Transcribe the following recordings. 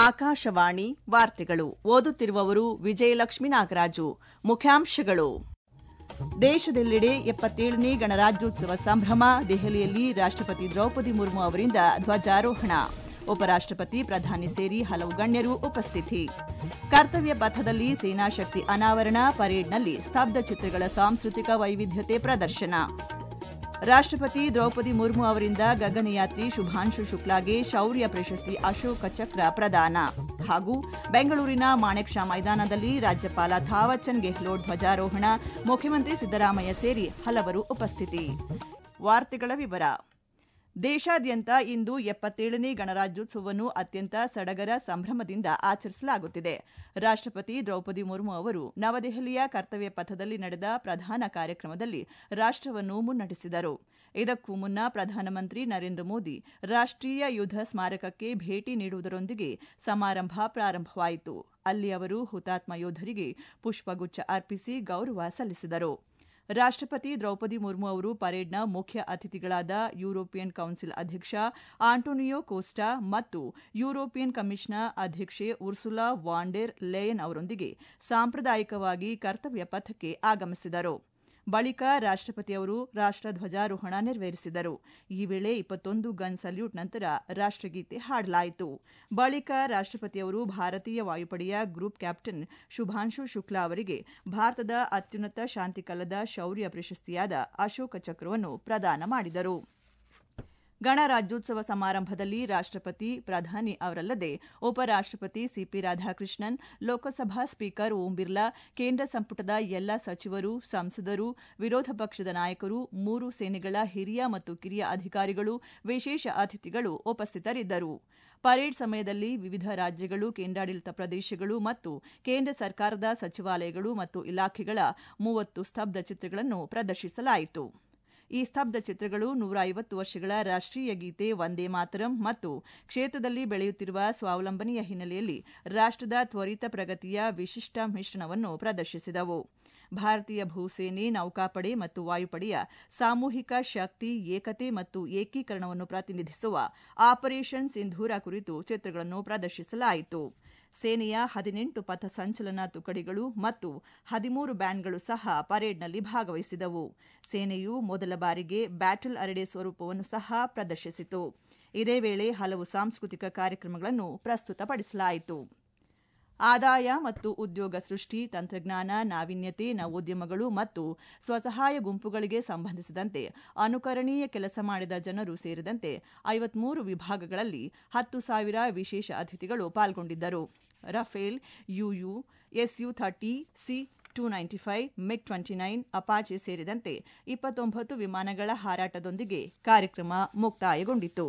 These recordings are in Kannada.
ಆಕಾಶವಾಣಿ ವಾರ್ತೆಗಳು ಓದುತ್ತಿರುವವರು ವಿಜಯಲಕ್ಷ್ಮಿ ನಾಗರಾಜು ಮುಖ್ಯಾಂಶಗಳು ದೇಶದೆಲ್ಲೆಡೆ ಎಪ್ಪತ್ತೇಳನೇ ಗಣರಾಜ್ಯೋತ್ಸವ ಸಂಭ್ರಮ ದೆಹಲಿಯಲ್ಲಿ ರಾಷ್ಟ್ರಪತಿ ದ್ರೌಪದಿ ಮುರ್ಮು ಅವರಿಂದ ಧ್ವಜಾರೋಹಣ ಉಪರಾಷ್ಟ್ರಪತಿ ಪ್ರಧಾನಿ ಸೇರಿ ಹಲವು ಗಣ್ಯರು ಉಪಸ್ಥಿತಿ ಕರ್ತವ್ಯ ಪಥದಲ್ಲಿ ಸೇನಾ ಶಕ್ತಿ ಅನಾವರಣ ಪರೇಡ್ನಲ್ಲಿ ಸ್ತಬ್ಧ ಚಿತ್ರಗಳ ಸಾಂಸ್ಕೃತಿಕ ವೈವಿಧ್ಯತೆ ಪ್ರದರ್ಶನ ರಾಷ್ಟ್ರಪತಿ ದ್ರೌಪದಿ ಮುರ್ಮು ಅವರಿಂದ ಗಗನಯಾತ್ರಿ ಶುಭಾಂಶು ಶುಕ್ಲಾಗೆ ಶೌರ್ಯ ಪ್ರಶಸ್ತಿ ಅಶೋಕ ಚಕ್ರ ಪ್ರದಾನ ಹಾಗೂ ಬೆಂಗಳೂರಿನ ಮಾಣೆಕ್ ಶಾ ಮೈದಾನದಲ್ಲಿ ರಾಜ್ಯಪಾಲ ಥಾವರ್ಚಂದ್ ಗೆಹ್ಲೋಟ್ ಧ್ವಜಾರೋಹಣ ಮುಖ್ಯಮಂತ್ರಿ ಸಿದ್ದರಾಮಯ್ಯ ಸೇರಿ ಹಲವರು ಉಪಸ್ಥಿತಿ ವಾರ್ತೆಗಳ ವಿವರ ದೇಶಾದ್ಯಂತ ಇಂದು ಎಪ್ಪತ್ತೇಳನೇ ಗಣರಾಜ್ಯೋತ್ಸವವನ್ನು ಅತ್ಯಂತ ಸಡಗರ ಸಂಭ್ರಮದಿಂದ ಆಚರಿಸಲಾಗುತ್ತಿದೆ ರಾಷ್ಟ್ರಪತಿ ದ್ರೌಪದಿ ಮುರ್ಮು ಅವರು ನವದೆಹಲಿಯ ಕರ್ತವ್ಯ ಪಥದಲ್ಲಿ ನಡೆದ ಪ್ರಧಾನ ಕಾರ್ಯಕ್ರಮದಲ್ಲಿ ರಾಷ್ಟವನ್ನು ಮುನ್ನಡೆಸಿದರು ಇದಕ್ಕೂ ಮುನ್ನ ಪ್ರಧಾನಮಂತ್ರಿ ನರೇಂದ್ರ ಮೋದಿ ರಾಷ್ಟ್ರೀಯ ಯುದ್ಧ ಸ್ಮಾರಕಕ್ಕೆ ಭೇಟಿ ನೀಡುವುದರೊಂದಿಗೆ ಸಮಾರಂಭ ಪ್ರಾರಂಭವಾಯಿತು ಅಲ್ಲಿ ಅವರು ಹುತಾತ್ಮ ಯೋಧರಿಗೆ ಪುಷ್ಪಗುಚ್ಛ ಅರ್ಪಿಸಿ ಗೌರವ ಸಲ್ಲಿಸಿದರು ರಾಷ್ಟ್ರಪತಿ ದ್ರೌಪದಿ ಮುರ್ಮು ಅವರು ಪರೇಡ್ನ ಮುಖ್ಯ ಅತಿಥಿಗಳಾದ ಯುರೋಪಿಯನ್ ಕೌನ್ಸಿಲ್ ಅಧ್ಯಕ್ಷ ಆಂಟೋನಿಯೋ ಕೋಸ್ಟಾ ಮತ್ತು ಯುರೋಪಿಯನ್ ಕಮಿಷನ್ನ ಅಧ್ಯಕ್ಷೆ ಉರ್ಸುಲಾ ವಾಂಡೆರ್ ಲೇಯನ್ ಅವರೊಂದಿಗೆ ಸಾಂಪ್ರದಾಯಿಕವಾಗಿ ಕರ್ತವ್ಯ ಪಥಕ್ಕೆ ಆಗಮಿಸಿದರು ಬಳಿಕ ರಾಷ್ಟ್ರಪತಿಯವರು ರಾಷ್ಟ್ರಧ್ವಜಾರೋಹಣ ನೆರವೇರಿಸಿದರು ಈ ವೇಳೆ ಇಪ್ಪತ್ತೊಂದು ಗನ್ ಸಲ್ಯೂಟ್ ನಂತರ ರಾಷ್ಟ್ರಗೀತೆ ಹಾಡಲಾಯಿತು ಬಳಿಕ ರಾಷ್ಟ್ರಪತಿಯವರು ಭಾರತೀಯ ವಾಯುಪಡೆಯ ಗ್ರೂಪ್ ಕ್ಯಾಪ್ಟನ್ ಶುಭಾಂಶು ಶುಕ್ಲಾ ಅವರಿಗೆ ಭಾರತದ ಅತ್ಯುನ್ನತ ಶಾಂತಿಕಲದ ಶೌರ್ಯ ಪ್ರಶಸ್ತಿಯಾದ ಅಶೋಕ ಚಕ್ರವನ್ನು ಪ್ರದಾನ ಮಾಡಿದರು ಗಣರಾಜ್ಯೋತ್ಸವ ಸಮಾರಂಭದಲ್ಲಿ ರಾಷ್ಟ್ರಪತಿ ಪ್ರಧಾನಿ ಅವರಲ್ಲದೆ ಉಪರಾಷ್ಟ್ರಪತಿ ಸಿಪಿ ರಾಧಾಕೃಷ್ಣನ್ ಲೋಕಸಭಾ ಸ್ಪೀಕರ್ ಓಂ ಬಿರ್ಲಾ ಕೇಂದ್ರ ಸಂಪುಟದ ಎಲ್ಲ ಸಚಿವರು ಸಂಸದರು ವಿರೋಧ ಪಕ್ಷದ ನಾಯಕರು ಮೂರು ಸೇನೆಗಳ ಹಿರಿಯ ಮತ್ತು ಕಿರಿಯ ಅಧಿಕಾರಿಗಳು ವಿಶೇಷ ಅತಿಥಿಗಳು ಉಪಸ್ಥಿತರಿದ್ದರು ಪರೇಡ್ ಸಮಯದಲ್ಲಿ ವಿವಿಧ ರಾಜ್ಯಗಳು ಕೇಂದ್ರಾಡಳಿತ ಪ್ರದೇಶಗಳು ಮತ್ತು ಕೇಂದ್ರ ಸರ್ಕಾರದ ಸಚಿವಾಲಯಗಳು ಮತ್ತು ಇಲಾಖೆಗಳ ಮೂವತ್ತು ಸ್ತಬ್ಧ ಚಿತ್ರಗಳನ್ನು ಪ್ರದರ್ಶಿಸಲಾಯಿತು ಈ ಸ್ತಬ್ಧ ಚಿತ್ರಗಳು ನೂರ ಐವತ್ತು ವರ್ಷಗಳ ರಾಷ್ಟ್ರೀಯ ಗೀತೆ ವಂದೇ ಮಾತರಂ ಮತ್ತು ಕ್ಷೇತ್ರದಲ್ಲಿ ಬೆಳೆಯುತ್ತಿರುವ ಸ್ವಾವಲಂಬನೆಯ ಹಿನ್ನೆಲೆಯಲ್ಲಿ ರಾಷ್ಟ್ರದ ತ್ವರಿತ ಪ್ರಗತಿಯ ವಿಶಿಷ್ಟ ಮಿಶ್ರಣವನ್ನು ಪ್ರದರ್ಶಿಸಿದವು ಭಾರತೀಯ ಭೂಸೇನೆ ನೌಕಾಪಡೆ ಮತ್ತು ವಾಯುಪಡೆಯ ಸಾಮೂಹಿಕ ಶಕ್ತಿ ಏಕತೆ ಮತ್ತು ಏಕೀಕರಣವನ್ನು ಪ್ರತಿನಿಧಿಸುವ ಆಪರೇಷನ್ ಸಿಂಧೂರ ಕುರಿತು ಚಿತ್ರಗಳನ್ನು ಪ್ರದರ್ಶಿಸಲಾಯಿತು ಸೇನೆಯ ಹದಿನೆಂಟು ಪಥ ಸಂಚಲನ ತುಕಡಿಗಳು ಮತ್ತು ಹದಿಮೂರು ಬ್ಯಾಂಡ್ಗಳು ಸಹ ಪರೇಡ್ನಲ್ಲಿ ಭಾಗವಹಿಸಿದವು ಸೇನೆಯು ಮೊದಲ ಬಾರಿಗೆ ಬ್ಯಾಟಲ್ ಅರೆಡೆ ಸ್ವರೂಪವನ್ನು ಸಹ ಪ್ರದರ್ಶಿಸಿತು ಇದೇ ವೇಳೆ ಹಲವು ಸಾಂಸ್ಕೃತಿಕ ಕಾರ್ಯಕ್ರಮಗಳನ್ನು ಪ್ರಸ್ತುತಪಡಿಸಲಾಯಿತು ಆದಾಯ ಮತ್ತು ಉದ್ಯೋಗ ಸೃಷ್ಟಿ ತಂತ್ರಜ್ಞಾನ ನಾವೀನ್ಯತೆ ನವೋದ್ಯಮಗಳು ಮತ್ತು ಸ್ವಸಹಾಯ ಗುಂಪುಗಳಿಗೆ ಸಂಬಂಧಿಸಿದಂತೆ ಅನುಕರಣೀಯ ಕೆಲಸ ಮಾಡಿದ ಜನರು ಸೇರಿದಂತೆ ಐವತ್ಮೂರು ವಿಭಾಗಗಳಲ್ಲಿ ಹತ್ತು ಸಾವಿರ ವಿಶೇಷ ಅತಿಥಿಗಳು ಪಾಲ್ಗೊಂಡಿದ್ದರು ರಫೇಲ್ ಯುಯು SU thirty C two ninety five MiG twenty nine Apache ಸೇರಿದಂತೆ ಇಪ್ಪತ್ತೊಂಬತ್ತು ವಿಮಾನಗಳ ಹಾರಾಟದೊಂದಿಗೆ ಕಾರ್ಯಕ್ರಮ ಮುಕ್ತಾಯಗೊಂಡಿತು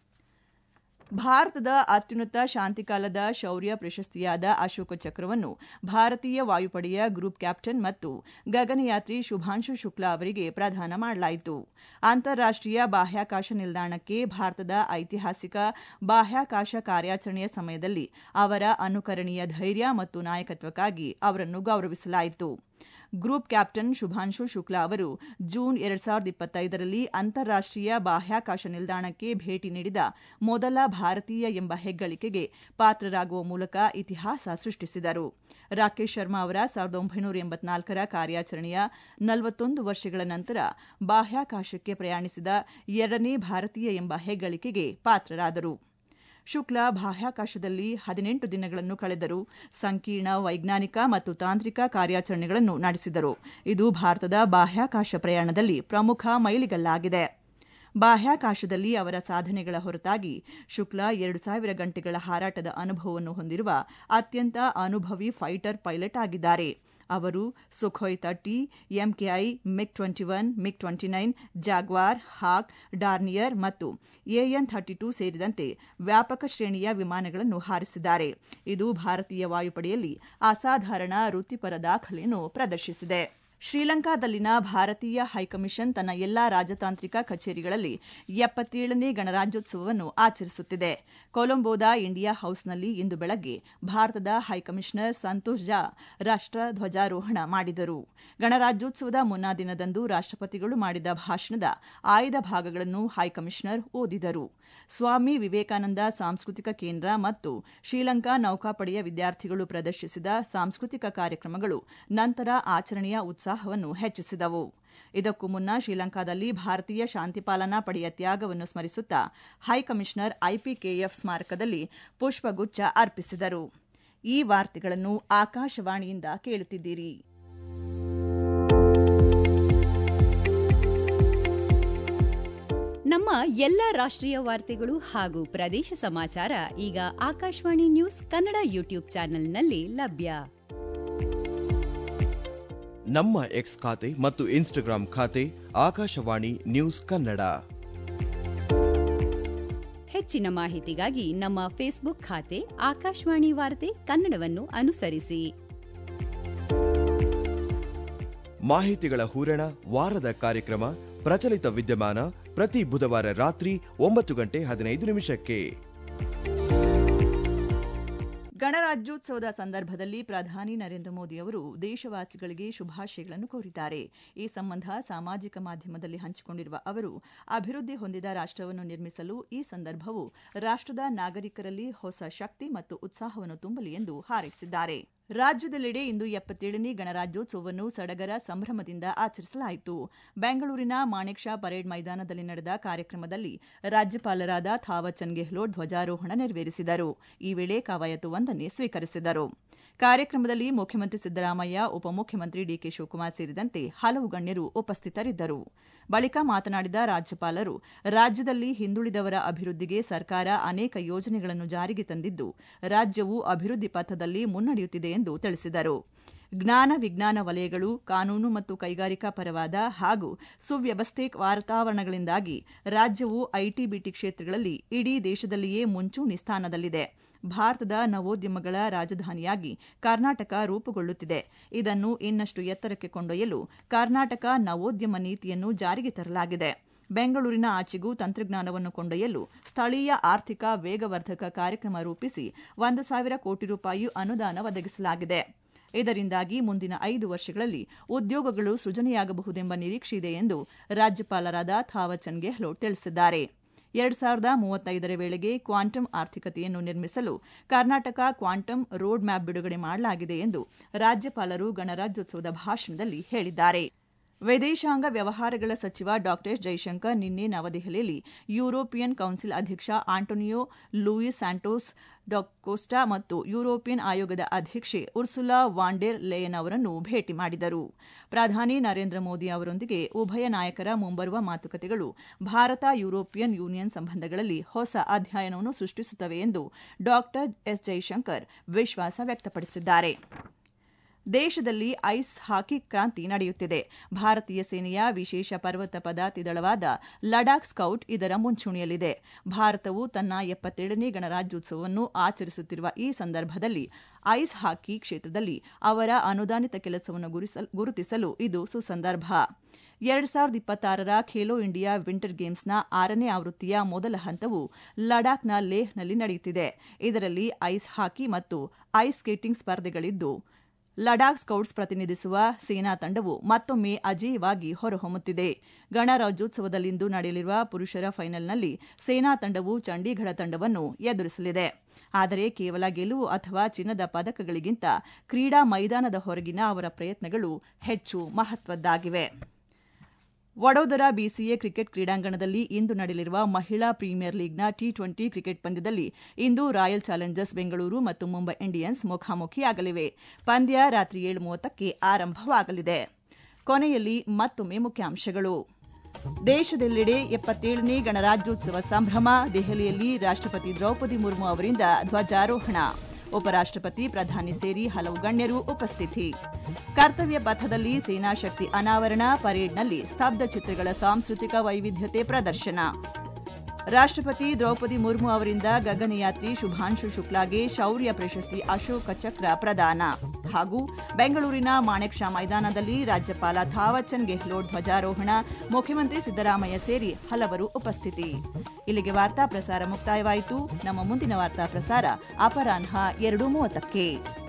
ಭಾರತದ ಅತ್ಯುನ್ನತ ಶಾಂತಿಕಾಲದ ಶೌರ್ಯ ಪ್ರಶಸ್ತಿಯಾದ ಅಶೋಕ ಚಕ್ರವನ್ನು ಭಾರತೀಯ ವಾಯುಪಡೆಯ ಗ್ರೂಪ್ ಕ್ಯಾಪ್ಟನ್ ಮತ್ತು ಗಗನಯಾತ್ರಿ ಶುಭಾಂಶು ಶುಕ್ಲಾ ಅವರಿಗೆ ಪ್ರದಾನ ಮಾಡಲಾಯಿತು ಅಂತಾರಾಷ್ಟೀಯ ಬಾಹ್ಯಾಕಾಶ ನಿಲ್ದಾಣಕ್ಕೆ ಭಾರತದ ಐತಿಹಾಸಿಕ ಬಾಹ್ಯಾಕಾಶ ಕಾರ್ಯಾಚರಣೆಯ ಸಮಯದಲ್ಲಿ ಅವರ ಅನುಕರಣೀಯ ಧೈರ್ಯ ಮತ್ತು ನಾಯಕತ್ವಕ್ಕಾಗಿ ಅವರನ್ನು ಗೌರವಿಸಲಾಯಿತು ಗ್ರೂಪ್ ಕ್ಯಾಪ್ಟನ್ ಶುಭಾಂಶು ಶುಕ್ಲಾ ಅವರು ಜೂನ್ ಎರಡ್ ಸಾವಿರದ ಇಪ್ಪತ್ತೈದರಲ್ಲಿ ಅಂತಾರಾಷ್ಟೀಯ ಬಾಹ್ಯಾಕಾಶ ನಿಲ್ದಾಣಕ್ಕೆ ಭೇಟಿ ನೀಡಿದ ಮೊದಲ ಭಾರತೀಯ ಎಂಬ ಹೆಗ್ಗಳಿಕೆಗೆ ಪಾತ್ರರಾಗುವ ಮೂಲಕ ಇತಿಹಾಸ ಸೃಷ್ಟಿಸಿದರು ರಾಕೇಶ್ ಶರ್ಮಾ ಅವರ ಸಾವಿರದ ಒಂಬೈನೂರ ಎಂಬತ್ನಾಲ್ಕರ ಕಾರ್ಯಾಚರಣೆಯ ನಲವತ್ತೊಂದು ವರ್ಷಗಳ ನಂತರ ಬಾಹ್ಯಾಕಾಶಕ್ಕೆ ಪ್ರಯಾಣಿಸಿದ ಎರಡನೇ ಭಾರತೀಯ ಎಂಬ ಹೆಗ್ಗಳಿಕೆಗೆ ಪಾತ್ರರಾದರು ಶುಕ್ಲಾ ಬಾಹ್ಯಾಕಾಶದಲ್ಲಿ ಹದಿನೆಂಟು ದಿನಗಳನ್ನು ಕಳೆದರು ಸಂಕೀರ್ಣ ವೈಜ್ಞಾನಿಕ ಮತ್ತು ತಾಂತ್ರಿಕ ಕಾರ್ಯಾಚರಣೆಗಳನ್ನು ನಡೆಸಿದರು ಇದು ಭಾರತದ ಬಾಹ್ಯಾಕಾಶ ಪ್ರಯಾಣದಲ್ಲಿ ಪ್ರಮುಖ ಮೈಲಿಗಲ್ಲಾಗಿದೆ ಬಾಹ್ಯಾಕಾಶದಲ್ಲಿ ಅವರ ಸಾಧನೆಗಳ ಹೊರತಾಗಿ ಶುಕ್ಲಾ ಎರಡು ಸಾವಿರ ಗಂಟೆಗಳ ಹಾರಾಟದ ಅನುಭವವನ್ನು ಹೊಂದಿರುವ ಅತ್ಯಂತ ಅನುಭವಿ ಫೈಟರ್ ಪೈಲಟ್ ಆಗಿದ್ದಾರೆ ಅವರು Sukhoi thirty MKI MiG twenty one MiG twenty nine Jaguar Hawk Dornier ಮತ್ತು ಎಎನ್ ಥರ್ಟಿ ಟೂ ಸೇರಿದಂತೆ ವ್ಯಾಪಕ ಶ್ರೇಣಿಯ ವಿಮಾನಗಳನ್ನು ಹಾರಿಸಿದ್ದಾರೆ ಇದು ಭಾರತೀಯ ವಾಯುಪಡೆಯಲ್ಲಿ ಅಸಾಧಾರಣ ವೃತ್ತಿಪರ ದಾಖಲೆಯನ್ನು ಪ್ರದರ್ಶಿಸಿದೆ ಶ್ರೀಲಂಕಾದಲ್ಲಿನ ಭಾರತೀಯ ಹೈಕಮಿಷನ್ ತನ್ನ ಎಲ್ಲಾ ರಾಜತಾಂತ್ರಿಕ ಕಚೇರಿಗಳಲ್ಲಿ ಎಪ್ಪತ್ತೇಳನೇ ಗಣರಾಜ್ಯೋತ್ಸವವನ್ನು ಆಚರಿಸುತ್ತಿದೆ ಕೊಲಂಬೋದ ಇಂಡಿಯಾ ಹೌಸ್ನಲ್ಲಿ ಇಂದು ಬೆಳಗ್ಗೆ ಭಾರತದ ಹೈಕಮಿಷನರ್ ಸಂತೋಷ್ ಝಾ ರಾಷ್ಟ ಧ್ವಜಾರೋಹಣ ಮಾಡಿದರು ಗಣರಾಜ್ಯೋತ್ಸವದ ಮುನ್ನಾ ದಿನದಂದು ರಾಷ್ಟಪತಿಗಳು ಮಾಡಿದ ಭಾಷಣದ ಆಯ್ದ ಭಾಗಗಳನ್ನು ಹೈಕಮಿಷನರ್ ಓದಿದರು ಸ್ವಾಮಿ ವಿವೇಕಾನಂದ ಸಾಂಸ್ಕೃತಿಕ ಕೇಂದ್ರ ಮತ್ತು ಶ್ರೀಲಂಕಾ ನೌಕಾಪಡೆಯ ವಿದ್ಯಾರ್ಥಿಗಳು ಪ್ರದರ್ಶಿಸಿದ ಸಾಂಸ್ಕೃತಿಕ ಕಾರ್ಯಕ್ರಮಗಳು ನಂತರ ಆಚರಣೆಯ ಉತ್ಸಾಹವನ್ನು ಹೆಚ್ಚಿಸಿದವು ಇದಕ್ಕೂ ಮುನ್ನ ಶ್ರೀಲಂಕಾದಲ್ಲಿ ಭಾರತೀಯ ಶಾಂತಿಪಾಲನಾ ಪಡೆಯ ತ್ಯಾಗವನ್ನು ಸ್ಮರಿಸುತ್ತಾ ಹೈಕಮಿಷನರ್ ಐಪಿಕೆಎಫ್ ಸ್ಮಾರಕದಲ್ಲಿ ಪುಷ್ಪಗುಚ್ಛ ಅರ್ಪಿಸಿದರು ಈ ವಾರ್ತೆಗಳನ್ನು ಆಕಾಶವಾಣಿಯಿಂದ ಕೇಳುತ್ತಿದ್ದೀರಿ ನಮ್ಮ ಎಲ್ಲ ರಾಷ್ಟ್ರೀಯ ವಾರ್ತೆಗಳು ಹಾಗೂ ಪ್ರದೇಶ ಸಮಾಚಾರ ಈಗ ಆಕಾಶವಾಣಿ ನ್ಯೂಸ್ ಕನ್ನಡ ಯೂಟ್ಯೂಬ್ ಚಾನೆಲ್ನಲ್ಲಿ ಲಭ್ಯ ನಮ್ಮ ಎಕ್ಸ್ ಖಾತೆ ಮತ್ತು ಇನ್ಸ್ಟಾಗ್ರಾಂ ಖಾತೆ ಆಕಾಶವಾಣಿ ನ್ಯೂಸ್ ಕನ್ನಡ ಹೆಚ್ಚಿನ ಮಾಹಿತಿಗಾಗಿ ನಮ್ಮ ಫೇಸ್ಬುಕ್ ಖಾತೆ ಆಕಾಶವಾಣಿ ವಾರ್ತೆ ಕನ್ನಡವನ್ನು ಅನುಸರಿಸಿ ಮಾಹಿತಿಗಳ ಹೂರಣ ವಾರದ ಕಾರ್ಯಕ್ರಮ ಪ್ರಚಲಿತ ವಿದ್ಯಮಾನ ಪ್ರತಿ ಬುಧವಾರ ರಾತ್ರಿ ಒಂಬತ್ತು ಗಂಟೆ ಹದಿನೈದು ನಿಮಿಷಕ್ಕೆ ಗಣರಾಜ್ಯೋತ್ಸವದ ಸಂದರ್ಭದಲ್ಲಿ ಪ್ರಧಾನಿ ನರೇಂದ್ರ ಮೋದಿ ಅವರು ದೇಶವಾಸಿಗಳಿಗೆ ಶುಭಾಶಯಗಳನ್ನು ಕೋರಿದ್ದಾರೆ ಈ ಸಂಬಂಧ ಸಾಮಾಜಿಕ ಮಾಧ್ಯಮದಲ್ಲಿ ಹಂಚಿಕೊಂಡಿರುವ ಅವರು ಅಭಿವೃದ್ಧಿ ಹೊಂದಿದ ರಾಷ್ಟವನ್ನು ನಿರ್ಮಿಸಲು ಈ ಸಂದರ್ಭವು ರಾಷ್ಟದ ನಾಗರಿಕರಲ್ಲಿ ಹೊಸ ಶಕ್ತಿ ಮತ್ತು ಉತ್ಸಾಹವನ್ನು ತುಂಬಲಿ ಎಂದು ಹಾರೈಸಿದ್ದಾರೆ ರಾಜ್ಯದೆಲ್ಲೆಡೆ ಇಂದು ಎಪ್ಪತ್ತೇಳನೇ ಗಣರಾಜ್ಯೋತ್ಸವವನ್ನು ಸಡಗರ ಸಂಭ್ರಮದಿಂದ ಆಚರಿಸಲಾಯಿತು ಬೆಂಗಳೂರಿನ ಮಾಣಿಕ್ ಶಾ ಪರೇಡ್ ಮೈದಾನದಲ್ಲಿ ನಡೆದ ಕಾರ್ಯಕ್ರಮದಲ್ಲಿ ರಾಜ್ಯಪಾಲರಾದ ಥಾವರ್ಚಂದ್ ಗೆಹ್ಲೋಟ್ ಧ್ವಜಾರೋಹಣ ನೆರವೇರಿಸಿದರು ಈ ವೇಳೆ ಕವಾಯತು ವಂದನೆ ಸ್ವೀಕರಿಸಿದರು ಕಾರ್ಯಕ್ರಮದಲ್ಲಿ ಮುಖ್ಯಮಂತ್ರಿ ಸಿದ್ದರಾಮಯ್ಯ ಉಪಮುಖ್ಯಮಂತ್ರಿ ಡಿಕೆ ಶಿವಕುಮಾರ್ ಸೇರಿದಂತೆ ಹಲವು ಗಣ್ಯರು ಉಪಸ್ಥಿತರಿದ್ದರು ಬಳಿಕ ಮಾತನಾಡಿದ ರಾಜ್ಯಪಾಲರು ರಾಜ್ಯದಲ್ಲಿ ಹಿಂದುಳಿದವರ ಅಭಿವೃದ್ಧಿಗೆ ಸರ್ಕಾರ ಅನೇಕ ಯೋಜನೆಗಳನ್ನು ಜಾರಿಗೆ ತಂದಿದ್ದು ರಾಜ್ಯವು ಅಭಿವೃದ್ಧಿ ಪಥದಲ್ಲಿ ಮುನ್ನಡೆಯುತ್ತಿದೆ ಎಂದು ತಿಳಿಸಿದರು ಜ್ಞಾನ ವಿಜ್ಞಾನ ವಲಯಗಳು ಕಾನೂನು ಮತ್ತು ಕೈಗಾರಿಕಾ ಪರವಾದ ಹಾಗೂ ಸುವ್ಯವಸ್ಥೆ ವಾತಾವರಣಗಳಿಂದಾಗಿ ರಾಜ್ಯವು ಐಟಿ ಬಿಟಿ ಕ್ಷೇತ್ರಗಳಲ್ಲಿ ಇಡೀ ದೇಶದಲ್ಲಿಯೇ ಮುಂಚೂಣಿ ಸ್ಥಾನದಲ್ಲಿದೆ ಭಾರತದ ನವೋದ್ಯಮಗಳ ರಾಜಧಾನಿಯಾಗಿ ಕರ್ನಾಟಕ ರೂಪುಗೊಳ್ಳುತ್ತಿದೆ ಇದನ್ನು ಇನ್ನಷ್ಟು ಎತ್ತರಕ್ಕೆ ಕೊಂಡೊಯ್ಯಲು ಕರ್ನಾಟಕ ನವೋದ್ಯಮ ನೀತಿಯನ್ನು ಜಾರಿಗೆ ತರಲಾಗಿದೆ ಬೆಂಗಳೂರಿನ ಆಚೆಗೂ ತಂತ್ರಜ್ಞಾನವನ್ನು ಕೊಂಡೊಯ್ಯಲು ಸ್ಥಳೀಯ ಆರ್ಥಿಕ ವೇಗವರ್ಧಕ ಕಾರ್ಯಕ್ರಮ ರೂಪಿಸಿ ಒಂದು ಸಾವಿರ ಕೋಟಿ ರೂಪಾಯಿ ಅನುದಾನ ಒದಗಿಸಲಾಗಿದೆ ಇದರಿಂದಾಗಿ ಮುಂದಿನ ಐದು ವರ್ಷಗಳಲ್ಲಿ ಉದ್ಯೋಗಗಳು ಸೃಜನೆಯಾಗಬಹುದೆಂಬ ನಿರೀಕ್ಷೆಯಿದೆ ಎಂದು ರಾಜ್ಯಪಾಲರಾದ ಥಾವರ್ಚಂದ್ ಗೆಹ್ಲೋಟ್ ತಿಳಿಸಿದ್ದಾರೆ ಎರಡ್ ಸಾವಿರದ ಮೂವತ್ತೈದರ ವೇಳೆಗೆ ಕ್ವಾಂಟಮ್ ಆರ್ಥಿಕತೆಯನ್ನು ನಿರ್ಮಿಸಲು ಕರ್ನಾಟಕ ಕ್ವಾಂಟಮ್ ರೋಡ್ ಮ್ಯಾಪ್ ಬಿಡುಗಡೆ ಮಾಡಲಾಗಿದೆ ಎಂದು ರಾಜ್ಯಪಾಲರು ಗಣರಾಜ್ಯೋತ್ಸವದ ಭಾಷಣದಲ್ಲಿ ಹೇಳಿದ್ದಾರೆ ವಿದೇಶಾಂಗ ವ್ಯವಹಾರಗಳ ಸಚಿವ ಡಾ ಜೈಶಂಕರ್ ನಿನ್ನೆ ನವದೆಹಲಿಯಲ್ಲಿ ಯುರೋಪಿಯನ್ ಕೌನ್ಸಿಲ್ ಅಧ್ಯಕ್ಷ ಆಂಟೋನಿಯೋ ಲೂಯಿಸ್ ಸ್ಯಾಂಟೋಸ್ ಡಾಕೋಸ್ಟಾ ಮತ್ತು ಯುರೋಪಿಯನ್ ಆಯೋಗದ ಅಧ್ಯಕ್ಷೆ ಉರ್ಸುಲಾ ವಾಂಡೆರ್ ಲೇಯನ್ ಅವರನ್ನು ಭೇಟಿ ಮಾಡಿದರು ಪ್ರಧಾನಿ ನರೇಂದ್ರ ಮೋದಿ ಅವರೊಂದಿಗೆ ಉಭಯ ನಾಯಕರ ಮುಂಬರುವ ಮಾತುಕತೆಗಳು ಭಾರತ ಯುರೋಪಿಯನ್ ಯೂನಿಯನ್ ಸಂಬಂಧಗಳಲ್ಲಿ ಹೊಸ ಅಧ್ಯಾಯವನ್ನು ಸೃಷ್ಟಿಸುತ್ತವೆ ಎಂದು ಡಾ ಎಸ್ ಜೈಶಂಕರ್ ವಿಶ್ವಾಸ ವ್ಯಕ್ತಪಡಿಸಿದ್ದಾರೆ ದೇಶದಲ್ಲಿ ಐಸ್ ಹಾಕಿ ಕ್ರಾಂತಿ ನಡೆಯುತ್ತಿದೆ ಭಾರತೀಯ ಸೇನೆಯ ವಿಶೇಷ ಪರ್ವತ ಪದಾತಿ ದಳವಾದ ಲಡಾಖ್ ಸ್ಕೌಟ್ ಇದರ ಮುಂಚೂಣಿಯಲ್ಲಿದೆ ಭಾರತವು ತನ್ನ ಎಪ್ಪತ್ತೇಳನೇ ಗಣರಾಜ್ಯೋತ್ಸವವನ್ನು ಆಚರಿಸುತ್ತಿರುವ ಈ ಸಂದರ್ಭದಲ್ಲಿ ಐಸ್ ಹಾಕಿ ಕ್ಷೇತ್ರದಲ್ಲಿ ಅವರ ಅನುದಾನಿತ ಕೆಲಸವನ್ನು ಗುರುತಿಸಲು ಇದು ಸುಸಂದರ್ಭ ಎರಡ್ ಸಾವಿರದ ಇಪ್ಪತ್ತಾರರ ಖೇಲೋ ಇಂಡಿಯಾ ವಿಂಟರ್ ಗೇಮ್ಸ್ನ ಆರನೇ ಆವೃತ್ತಿಯ ಮೊದಲ ಹಂತವು ಲಡಾಖ್ನ ಲೇಹ್ನಲ್ಲಿ ನಡೆಯುತ್ತಿದೆ ಇದರಲ್ಲಿ ಐಸ್ ಹಾಕಿ ಮತ್ತು ಐಸ್ ಸ್ಕೇಟಿಂಗ್ ಸ್ಪರ್ಧೆಗಳಿದ್ದು ಲಡಾಖ್ ಸ್ಕೌಟ್ಸ್ ಪ್ರತಿನಿಧಿಸುವ ಸೇನಾ ತಂಡವು ಮತ್ತೊಮ್ಮೆ ಅಜೇಯವಾಗಿ ಹೊರಹೊಮ್ಮುತ್ತಿದೆ ಗಣರಾಜ್ಯೋತ್ಸವದಲ್ಲಿಂದು ನಡೆಯಲಿರುವ ಪುರುಷರ ಫೈನಲ್ನಲ್ಲಿ ಸೇನಾ ತಂಡವು ಚಂಡೀಗಢ ತಂಡವನ್ನು ಎದುರಿಸಲಿದೆ ಆದರೆ ಕೇವಲ ಗೆಲುವು ಅಥವಾ ಚಿನ್ನದ ಪದಕಗಳಿಗಿಂತ ಕ್ರೀಡಾ ಮೈದಾನದ ಹೊರಗಿನ ಅವರ ಪ್ರಯತ್ನಗಳು ಹೆಚ್ಚು ಮಹತ್ವದ್ದಾಗಿವೆ ವಡೋದರ ಬಿಸಿಎ ಕ್ರಿಕೆಟ್ ಕ್ರೀಡಾಂಗಣದಲ್ಲಿ ಇಂದು ನಡೆಯಲಿರುವ ಮಹಿಳಾ ಪ್ರೀಮಿಯರ್ ಲೀಗ್ನ ಟಿ ಟ್ವೆಂಟಿ ಕ್ರಿಕೆಟ್ ಪಂದ್ಯದಲ್ಲಿ ಇಂದು ರಾಯಲ್ ಚಾಲೆಂಜರ್ಸ್ ಬೆಂಗಳೂರು ಮತ್ತು ಮುಂಬೈ ಇಂಡಿಯನ್ಸ್ ಮುಖಾಮುಖಿಯಾಗಲಿವೆ ಪಂದ್ಯ ರಾತ್ರಿ ಏಳು ಮೂವತ್ತಕ್ಕೆ ಆರಂಭವಾಗಲಿದೆ ಕೊನೆಯಲ್ಲಿ ಮತ್ತೊಮ್ಮೆ ಮುಖ್ಯಾಂಶಗಳು ದೇಶದೆಲ್ಲೆಡೆ ಎಪ್ಪತ್ತೇಳನೇ ಗಣರಾಜ್ಯೋತ್ಸವ ಸಂಭ್ರಮ ದೆಹಲಿಯಲ್ಲಿ ರಾಷ್ಟ್ರಪತಿ ದ್ರೌಪದಿ ಮುರ್ಮು ಅವರಿಂದ ಧ್ವಜಾರೋಹಣ ಉಪರಾಷ್ಟ್ರಪತಿ ಪ್ರಧಾನಿ ಸೇರಿ ಹಲವು ಗಣ್ಯರು ಉಪಸ್ಥಿತಿ ಕರ್ತವ್ಯ ಪಥದಲ್ಲಿ ಸೇನಾ ಶಕ್ತಿ ಅನಾವರಣ ಪರೇಡ್ನಲ್ಲಿ ಸ್ತಬ್ಧ ಚಿತ್ರಗಳ ಸಾಂಸ್ಕೃತಿಕ ವೈವಿಧ್ಯತೆ ಪ್ರದರ್ಶನ ರಾಷ್ಟ್ರಪತಿ ದ್ರೌಪದಿ ಮುರ್ಮು ಅವರಿಂದ ಗಗನಯಾತ್ರಿ ಶುಭಾಂಶು ಶುಕ್ಲಾಗೆ ಶೌರ್ಯ ಪ್ರಶಸ್ತಿ ಅಶೋಕ ಚಕ್ರ ಪ್ರದಾನ ಹಾಗೂ ಬೆಂಗಳೂರಿನ ಮಾಣೆಕ್ ಶಾ ಮೈದಾನದಲ್ಲಿ ರಾಜ್ಯಪಾಲ ಥಾವರ್ಚಂದ್ ಗೆಹ್ಲೋಟ್ ಧ್ವಜಾರೋಹಣ ಮುಖ್ಯಮಂತ್ರಿ ಸಿದ್ದರಾಮಯ್ಯ ಸೇರಿ ಹಲವರು ಉಪಸ್ಥಿತಿ ಇಲ್ಲಿಗೆ ವಾರ್ತಾ ಪ್ರಸಾರ ಮುಕ್ತಾಯವಾಯಿತು ನಮ್ಮ ಮುಂದಿನ ವಾರ್ತಾ ಪ್ರಸಾರ ಅಪರಾಹ್ನ ಎರಡು ಮೂವತ್ತಕ್ಕೆ